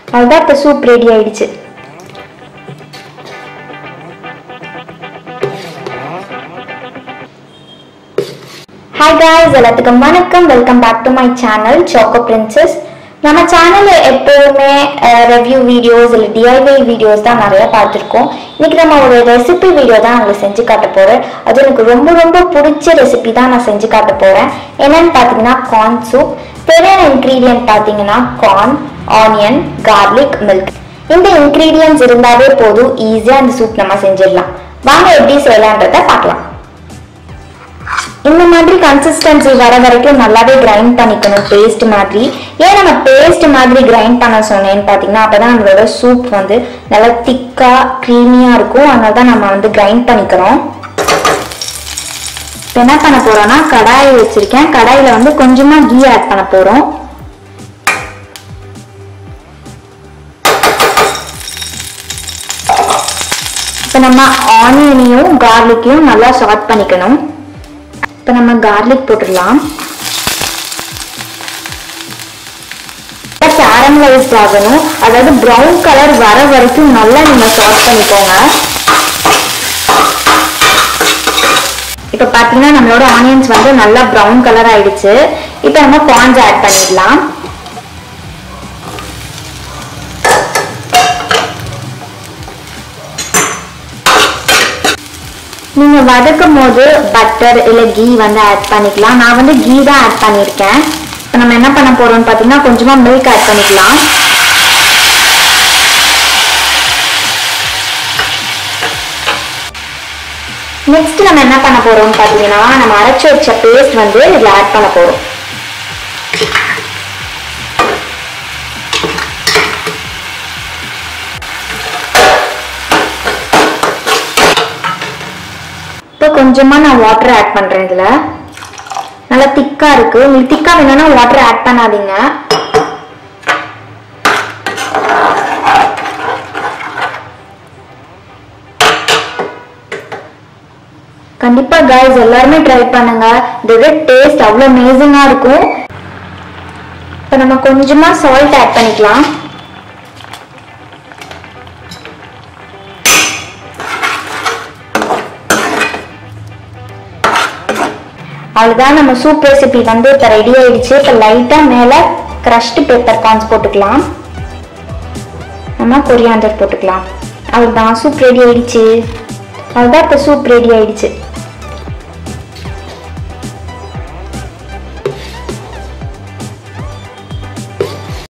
அவ்வளோதான் இப்போ soup ready ஆயிடுச்சு ஹாய் காய்ஸ் எல்லாத்துக்கும் வணக்கம் welcome back to my channel choco princess நம்ம சேனலில் எப்போதுமே ரெவ்யூ வீடியோஸ் இல்லை டிஐவை வீடியோஸ் தான் நிறைய பார்த்துருக்கோம் இன்னைக்கு நம்ம ஒரு ரெசிபி வீடியோ தான் உங்களுக்கு செஞ்சு காட்ட போகிறேன் அது எனக்கு ரொம்ப ரொம்ப பிடிச்ச ரெசிபி தான் நான் செஞ்சு காட்ட போகிறேன் என்னன்னு பார்த்தீங்கன்னா கார்ன் சூப் தேவையான இன்க்ரீடியன்ட் பார்த்தீங்கன்னா கார்ன் ஆனியன் கார்லிக் மில்க் இந்த இன்க்ரீடியன்ட்ஸ் இருந்தாவே போதும் ஈஸியாக இந்த சூப் நம்ம செஞ்சிடலாம் வாங்க எப்படி செய்யலான்றதை பார்க்கலாம் இந்த மாதிரி கன்சிஸ்டன்சி வர வரைக்கும் நல்லாவே கிரைண்ட் பண்ணிக்கணும் பேஸ்ட் மாதிரி ஏன் நம்ம பேஸ்ட் மாதிரி கிரைண்ட் பண்ண சொன்னேன்னு பார்த்தீங்கன்னா அப்பதான் நம்மளோட சூப் வந்து நல்லா திக்கா க்ரீமியா இருக்கும் அதனால தான் நம்ம வந்து கிரைண்ட் பண்ணிக்கிறோம் இப்போ என்ன பண்ண போறோம்னா கடாயை வச்சிருக்கேன் கடாயில வந்து கொஞ்சமா கீ ஆட் பண்ண போறோம் இப்போ நம்ம ஆனியனையும் கார்லிக்கையும் நல்லா ஷார்ட் பண்ணிக்கணும் இப்போ நம்ம கார்லிக் போட்டுடலாம் கேரமலைஸ்ட் ஆகணும் அதாவது ப்ரௌன் கலர் வர வரைக்கும் நல்லா நீங்க ஷார்ட் பண்ணிக்கோங்க இப்போ பார்த்தீங்கன்னா நம்மளோட ஆனியன்ஸ் வந்து நல்லா ப்ரௌன் கலர் ஆயிடுச்சு இப்போ நம்ம கார்ன்ஸ் ஆட் பண்ணிடலாம் நீங்க வதக்கும் போது பட்டர் இல்ல கீ வந்து ஆட் பண்ணிக்கலாம் நான் வந்து கீ தான் ஆட் பண்ணியிருக்கேன் இப்போ நம்ம என்ன பண்ண போறோம்னு பார்த்தீங்கன்னா கொஞ்சமா மில்க் ஆட் பண்ணிக்கலாம் நெக்ஸ்ட் நம்ம என்ன பண்ண போறோம்னு பார்த்தீங்கன்னா நம்ம அரைச்சு வச்ச பேஸ்ட் வந்து இதுல ஆட் பண்ண போறோம் இப்போ கொஞ்சமா நான் வாட்டர் ஆட் பண்றேன் இதுல நல்லா திக்கா இருக்கு உங்களுக்கு திக்கா வேணும்னா வாட்டர் ஆட் பண்ணாதீங்க கண்டிப்பா guys எல்லாருமே ட்ரை பண்ணுங்க இதோட டேஸ்ட் அவ்வளோ அமேசிங்கா இருக்கும் இப்போ நம்ம கொஞ்சமா சால்ட் ஆட் பண்ணிக்கலாம் அவ்வளோதான் நம்ம சூப் ரெசிபி வந்து இப்போ ரெடி ஆயிடுச்சு இப்போ லைட்டாக மேலே க்ரஷ்டு பெப்பர் கார்ன்ஸ் போட்டுக்கலாம் நம்ம கொரியாண்டர் போட்டுக்கலாம் அவ்வளோதான் சூப் ரெடி ஆயிடுச்சு அவ்வளோதான் இப்போ சூப் ரெடி ஆயிடுச்சு